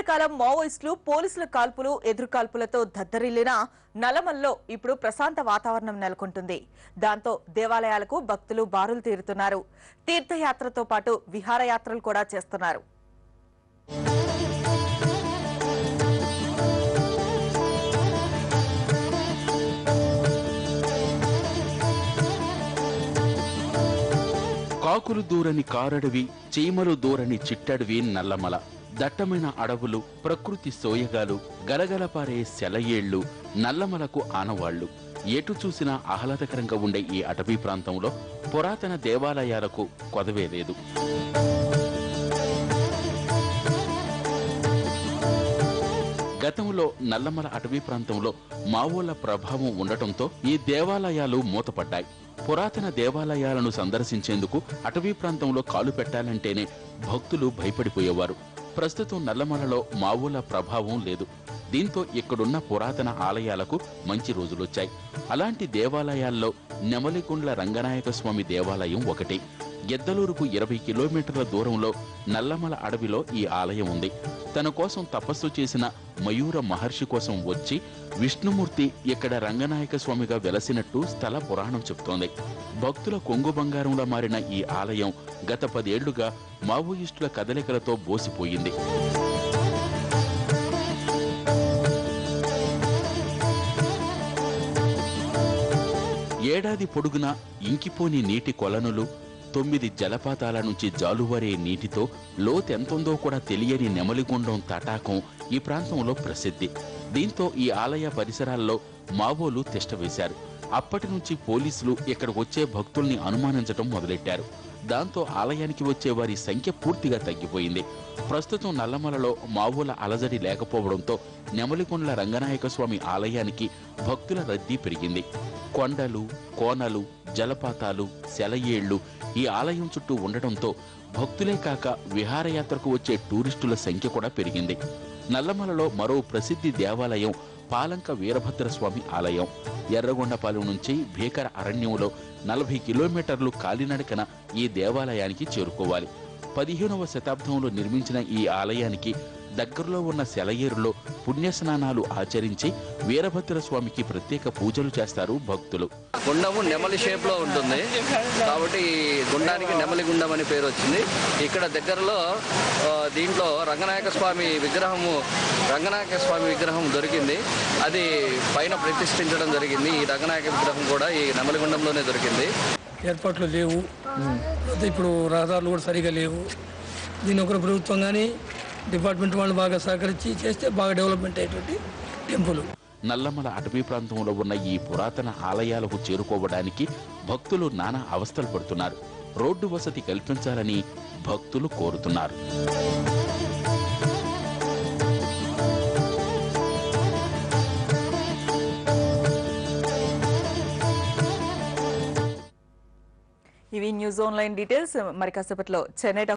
ఇంతకాలం మావోయిస్టులు పోలీసుల కాల్పులు ఎదురుకాల్పులతో దద్దరిల్లిన నల్లమల్లో ఇప్పుడు ప్రశాంత వాతావరణం నెలకొంటుంది దాంతో దేవాలయాలకు భక్తులు బారులు తీరుతున్నారు తీర్థయాత్రతో పాటు విహారయాత్రలు కూడా చేస్తున్నారు కాకులు దూరని కారడవి చీమలు దూరని చిట్టడవి నల్లమల దట్టమైన అడవులు ప్రకృతి సోయగాలు గలగలపారే సెలయేళ్లు నల్లమలకు ఆనవాళ్లు ఎటు చూసినా ఆహ్లాదకరంగా ఉండే ఈ అటవీ ప్రాంతంలో పురాతన దేవాలయాలకు కొదవే లేదు గతంలో నల్లమల అటవీ ప్రాంతంలో మావోల ప్రభావం ఉండటంతో ఈ దేవాలయాలు మూతపడ్డాయి పురాతన దేవాలయాలను సందర్శించేందుకు అటవీ ప్రాంతంలో కాలు పెట్టాలంటేనే భక్తులు భయపడిపోయేవారు ప్రస్తుతం నల్లమలలో మావోల ప్రభావం లేదు దీంతో ఇక్కడున్న పురాతన ఆలయాలకు మంచి రోజులొచ్చాయి అలాంటి దేవాలయాల్లో నెమలిగుండ్ల రంగనాయక స్వామి దేవాలయం ఒకటి గెద్దలూరుకు ఇరవై కిలోమీటర్ల దూరంలో నల్లమల అడవిలో ఈ ఆలయం ఉంది తన కోసం తపస్సు చేసిన మయూర మహర్షి కోసం వచ్చి విష్ణుమూర్తి ఇక్కడ రంగనాయక స్వామిగా వెలసినట్టు స్థల పురాణం చెబుతోంది భక్తుల కొంగు బంగారంలో మారిన ఈ ఆలయం గత పదేళ్లుగా మావోయిస్టుల కదలికలతో బోసిపోయింది ఏడాది పొడుగునా ఇంకిపోని నీటి కొలనులు తొమ్మిది జలపాతాల నుంచి జాలువారే నీటితో లోతెంతుందో కూడా తెలియని నెమలిగుండం తటాకం ఈ ప్రాంతంలో ప్రసిద్ధి దీంతో ఈ ఆలయ పరిసరాల్లో మావోలు తిష్టవేశారు అప్పటి నుంచి పోలీసులు ఇక్కడ వచ్చే భక్తుల్ని అనుమానించడం మొదలెట్టారు దాంతో ఆలయానికి వచ్చే వారి సంఖ్య పూర్తిగా తగ్గిపోయింది ప్రస్తుతం నల్లమలలో మావోల అలజడి లేకపోవడంతో నెమలికొండల రంగనాయక స్వామి ఆలయానికి భక్తుల రద్దీ పెరిగింది కొండలు కోనలు జలపాతాలు సెలయేళ్లు ఈ ఆలయం చుట్టూ ఉండటంతో భక్తులే కాక విహారయాత్రకు వచ్చే టూరిస్టుల సంఖ్య కూడా పెరిగింది నల్లమలలో మరో ప్రసిద్ధి దేవాలయం పాలంక వీరభద్ర స్వామి ఆలయం ఎర్రగొండపాలెం నుంచి భీకర అరణ్యంలో నలభై కిలోమీటర్లు కాలినడకన ఈ దేవాలయానికి చేరుకోవాలి పదిహేనవ శతాబ్దంలో నిర్మించిన ఈ ఆలయానికి దగ్గరలో ఉన్న సెలయేరులో పుణ్యస్నానాలు ఆచరించి వీరభద్ర స్వామికి ప్రత్యేక పూజలు చేస్తారు భక్తులు గుండము నెమలి షేప్ లో ఉంటుంది కాబట్టి ఈ గుండానికి నెమలి గుండం అని పేరు వచ్చింది ఇక్కడ దగ్గరలో ఆ, దీంట్లో రంగనాయక స్వామి విగ్రహము రంగనాయక స్వామి విగ్రహం దొరికింది అది పైన ప్రతిష్ఠించడం జరిగింది ఈ రంగనాయక విగ్రహం కూడా ఈ నెమలిగుండంలోనే దొరికింది ఏర్పాట్లు లేవు అయితే ఇప్పుడు రహదారులు కూడా సరిగా లేవు దీని ఒకరు ప్రభుత్వం కానీ డిపార్ట్మెంట్ వాళ్ళు బాగా సహకరించి చేస్తే బాగా డెవలప్మెంట్ అయ్యేటువంటి టెంపుల్ నల్లమల అటవీ ప్రాంతంలో ఉన్న ఈ పురాతన ఆలయాలకు చేరుకోవడానికి భక్తులు నానా అవస్థలు పడుతున్నారు రోడ్డు వసతి కల్పించాలని భక్తులు కోరుతున్నారు ఇవి న్యూస్ ఆన్లైన్ డీటెయిల్స్ మరి కాసేపట్లో చెన్నై